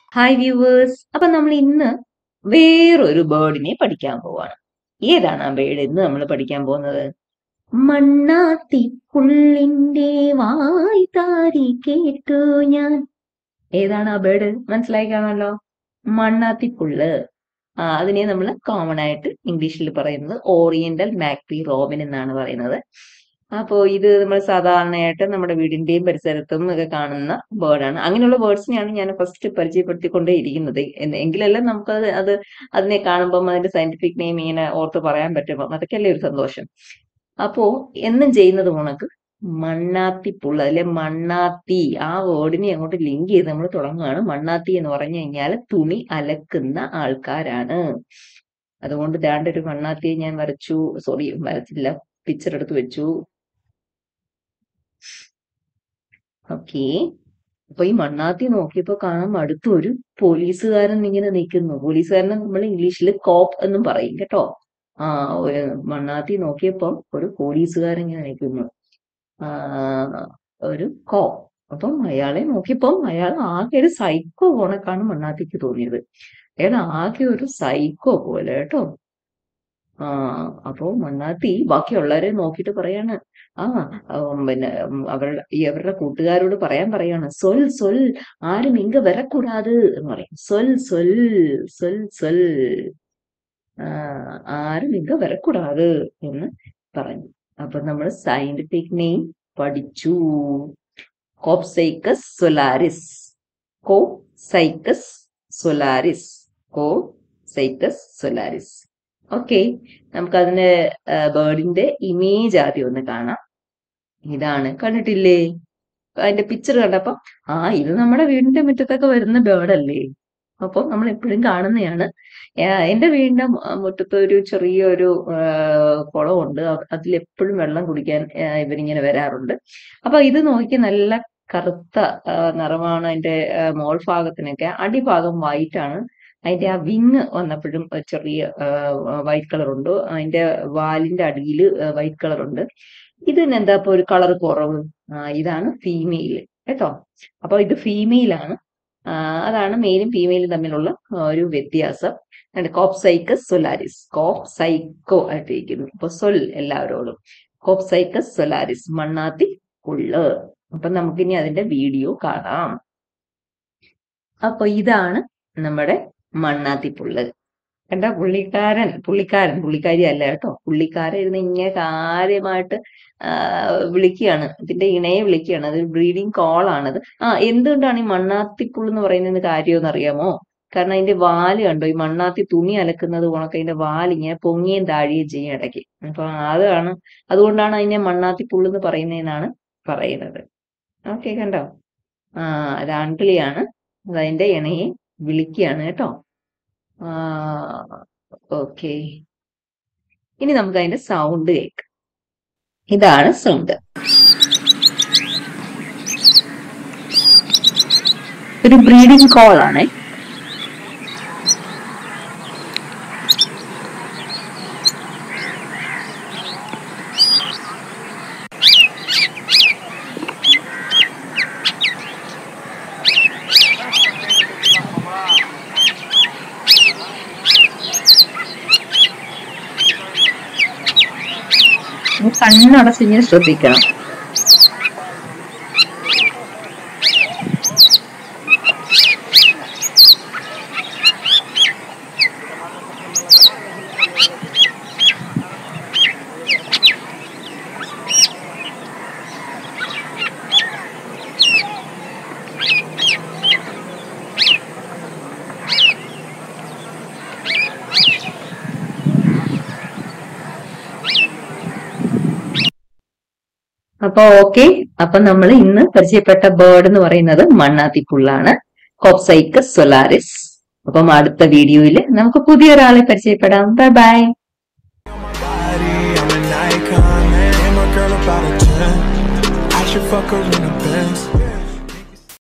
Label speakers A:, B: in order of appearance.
A: Hi viewers അപ്പൊ നമ്മൾ ഇന്ന് വേറൊരു ബേർഡിനെ പഠിക്കാൻ പോവാണ് ഏതാണ് ആ ബേർഡ് ഇന്ന് നമ്മൾ പഠിക്കാൻ പോകുന്നത് മണ്ണാത്തിപ്പുള്ളിന്റെ വായ് താരി കേട്ടു ഞാൻ ഏതാണ് ആ ബേർഡ് മനസ്സിലായി കാണുമല്ലോ മണ്ണാത്തിപ്പുള്ള് ആ അതിനെ നമ്മൾ കോമൺ ആയിട്ട് ഇംഗ്ലീഷിൽ പറയുന്നത് ഓറിയന്റൽ മാക്പി റോബിൻ എന്നാണ് പറയുന്നത് അപ്പോ ഇത് നമ്മൾ സാധാരണയായിട്ട് നമ്മുടെ വീടിന്റെയും പരിസരത്തും ഒക്കെ കാണുന്ന ബേർഡാണ് അങ്ങനെയുള്ള ബേർഡ്സിനെയാണ് ഞാൻ ഫസ്റ്റ് പരിചയപ്പെടുത്തിക്കൊണ്ടേ ഇരിക്കുന്നത് എന്ന് എങ്കിലല്ലേ നമുക്ക് അത് അത് അതിനെ കാണുമ്പം അതിന്റെ സയന്റിഫിക് നെയിം ഇങ്ങനെ ഓർത്ത് പറയാൻ പറ്റുമ്പോൾ അതൊക്കെയല്ലേ ഒരു സന്തോഷം അപ്പോ എന്നും ചെയ്യുന്നത് ഉണക്ക് മണ്ണാത്തിപ്പുള്ള അല്ലെ മണ്ണാത്തി ആ വേർഡിനെ അങ്ങോട്ട് ലിങ്ക് ചെയ്ത് നമ്മൾ തുടങ്ങുകയാണ് മണ്ണാത്തി എന്ന് പറഞ്ഞു കഴിഞ്ഞാൽ തുണി അലക്കുന്ന ആൾക്കാരാണ് അതുകൊണ്ട് ദാണ്ട് ഒരു മണ്ണാത്തിയെ ഞാൻ വരച്ചു സോറി വരച്ചില്ല പിക്ചർ എടുത്ത് വെച്ചു ഓക്കെ അപ്പൊ ഈ മണ്ണാത്തി നോക്കിയപ്പോ കാണാൻ അടുത്ത് ഒരു പോലീസുകാരൻ ഇങ്ങനെ നിൽക്കുന്നു പോലീസുകാരനെ നമ്മൾ ഇംഗ്ലീഷിൽ കോപ്പ് എന്നും പറയും കേട്ടോ ആ ഒരു മണ്ണാത്തി നോക്കിയപ്പം ഒരു പോലീസുകാരൻ ഇങ്ങനെ നിൽക്കുന്നു ആ ഒരു കോ അപ്പം അയാളെ നോക്കിയപ്പം അയാൾ ആകെ ഒരു സൈക്കോ പോണക്കാണ് മണ്ണാത്തിക്ക് തോന്നിയത് അയാൾ ആകെ ഒരു സൈക്കോ പോലെ കേട്ടോ ആ അപ്പോ മണ്ണാത്തി ബാക്കിയുള്ളവരെ നോക്കിയിട്ട് പറയാണ് ആ ഉം, പിന്നെ ഉം, അവരുടെ ഈ അവരുടെ കൂട്ടുകാരോട് പറയാൻ പറയാണ് സൊൽ സൊൽ ആരും ഇങ്ക വരക്കൂടാത് എന്ന് പറയും സൊൽ സൊൽ സൊൽ സൊൽ ആ, ആരും ഇങ്ക വരക്കൂടാത് എന്ന് പറഞ്ഞു അപ്പൊ നമ്മൾ സയന്റിഫിക് നെയിം പഠിച്ചു കോപ്സൈക്കസ് സൊലാരിസ് കോസൈക്കസ് സൊലാരിസ് കോസൈക്കസ് സൊലാരിസ് ഓക്കെ നമുക്ക് അതിന്റെ ബേർഡിന്റെ ഇമേജ് ആദ്യം ഒന്ന് കാണാം ഇതാണ് കണ്ടിട്ടില്ലേ അതിന്റെ പിക്ചർ കണ്ടപ്പോ ആ ഇത് നമ്മുടെ വീടിന്റെ മുറ്റത്തൊക്കെ വരുന്ന ബേർഡല്ലേ അപ്പോൾ നമ്മൾ എപ്പോഴും കാണുന്നതാണ് ആ, എന്റെ വീടിന്റെ മു- മുറ്റത്ത് ഒരു ചെറിയൊരു ആ, കുളമുണ്ട് അ- അതിലെപ്പോഴും വെള്ളം കുടിക്കാൻ ആ, ഇവരിങ്ങനെ വരാറുണ്ട് അപ്പൊ ഇത് നോക്കി നല്ല കറുത്ത ആ, നിറമാണ് അതിന്റെ ആ, മോൾ ഭാഗത്തിനൊക്കെ അടിഭാഗം വൈറ്റ് ആണ് അതിന്റെ ആ വിങ് വന്നപ്പോഴും ഒരു ചെറിയ വൈറ്റ് കളർ ഉണ്ട് അതിന്റെ വാലിന്റെ അടിയിൽ വൈറ്റ് കളർ ഉണ്ട് ഇതിന് എന്താ ഇപ്പൊ ഒരു കളർ കുറവ് ആ, ഇതാണ് ഫീമെയിൽ കേട്ടോ അപ്പൊ ഇത് ഫീമെയിൽ ആണ് ആ, അതാണ് മെയിലും ഫീമെയിലും തമ്മിലുള്ള ആ, ഒരു വ്യത്യാസം കോപ്സൈക്കസ് സൊലാരിസ് കോപ്സൈക്കോ ആയിട്ടിരിക്കുന്നു അപ്പൊ സൊൽ എല്ലാവരോടും കോപ്സൈക്കസ് സൊലാരിസ് മണ്ണാത്തി ഉള്ള് അപ്പൊ നമുക്കിനി അതിന്റെ വീഡിയോ കാണാം അപ്പൊ ഇതാണ് നമ്മുടെ മണ്ണാത്തിപ്പുള്ള് കണ്ട പുള്ളിക്കാരൻ പുള്ളിക്കാരൻ പുള്ളിക്കാരി അല്ല കേട്ടോ പുള്ളിക്കാരൻ ഇരുന്ന് ഇങ്ങനെ കാര്യമായിട്ട് ആ, വിളിക്കുകയാണ് ഇതിന്റെ ഇണയെ വിളിക്കുകയാണ് അത് ബ്രീഡിങ് കോൾ ആണത് ആ എന്തുകൊണ്ടാണ് ഈ മണ്ണാത്തിപ്പുള്ള് എന്ന് പറയുന്നത് കാര്യമെന്ന് അറിയാമോ കാരണം അതിന്റെ വാല് കണ്ടോ ഈ മണ്ണാത്തി തുണി അലക്കുന്നത് കണക്ക് അതിന്റെ വാല് ഇങ്ങനെ പൊങ്ങിയും താഴുകയും ചെയ്യും ഇടയ്ക്ക് അപ്പൊ അതാണ് അതുകൊണ്ടാണ് അതിനെ മണ്ണാത്തിപ്പുള്ള് എന്ന് പറയുന്നതെന്നാണ് പറയുന്നത് ഓക്കെ കണ്ടോ ആ അത് ആൺകിളിയാണ് അത് അതിന്റെ ഇണയെ വിളിക്കുകയാണ് കേട്ടോ ആ ഓക്കെ ഇനി നമുക്ക് അതിന്റെ സൗണ്ട് കേൾക്കാം ഇതാണ് സൗണ്ട് ഒരു ബ്രീഡിംഗ് കോൾ ആണ് കണ്ണടച്ച് ഇങ്ങനെ ശ്രദ്ധിക്കണം അപ്പൊ ഓക്കെ അപ്പൊ നമ്മൾ ഇന്ന് പരിചയപ്പെട്ട ബേർഡ് എന്ന് പറയുന്നത് മണ്ണാത്തിപ്പുള്ളാണ് കോപ്സൈക്കസ് സൊലാരിസ് അപ്പം അടുത്ത വീഡിയോയിൽ നമുക്ക് പുതിയൊരാളെ പരിചയപ്പെടാം bye bye
B: body, I'm an icon, man. And my girl about a 10. I should fuck her in the Benz.